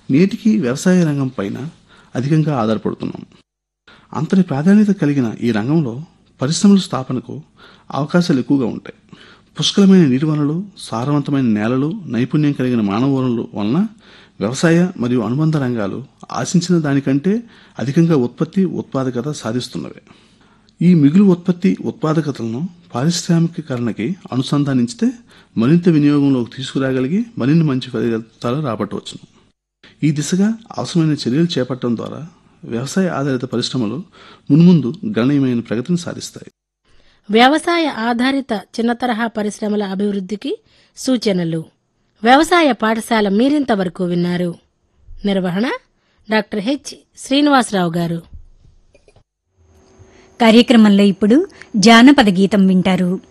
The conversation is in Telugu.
నేటికి వ్యవసాయ రంగం పైన అధికంగా ఆధారపడుతున్నాం అంతటి ప్రాధాన్యత కలిగిన ఈ రంగంలో పరిశ్రమల స్థాపనకు అవకాశాలు ఎక్కువగా ఉంటాయి పుష్కలమైన నీటి వనరులు సారవంతమైన నేలలు నైపుణ్యం కలిగిన మానవ వనరులు వలన వ్యవసాయ మరియు అనుబంధ రంగాలు ఆశించిన దానికంటే అధికంగా ఉత్పత్తి ఉత్పాదకత సాధిస్తున్నవే ఈ మిగులు ఉత్పత్తి ఉత్పాదకతలను పారిశ్రామికీకరణకి అనుసంధానించితే మరింత వినియోగంలోకి తీసుకురాగలిగి మరిన్ని మంచి ఫలితాలు రాబట్టవచ్చును ఈ దిశగా అవసరమైన చర్యలు చేపట్టడం ద్వారా వ్యవసాయ ఆధారిత పరిశ్రమలు మున్ముందు గణనీయమైన ప్రగతిని సాధిస్తాయి వ్యవసాయ ఆధారిత చిన్న తరహా పరిశ్రమల అభివృద్ధికి సూచనలు వ్యవసాయ పాఠశాల మీరింతవరకు విన్నారు నిర్వహణ డాక్టర్ హెచ్ శ్రీనివాసరావు గారు కార్యక్రమంలో ఇప్పుడు జానపద గీతం వింటారు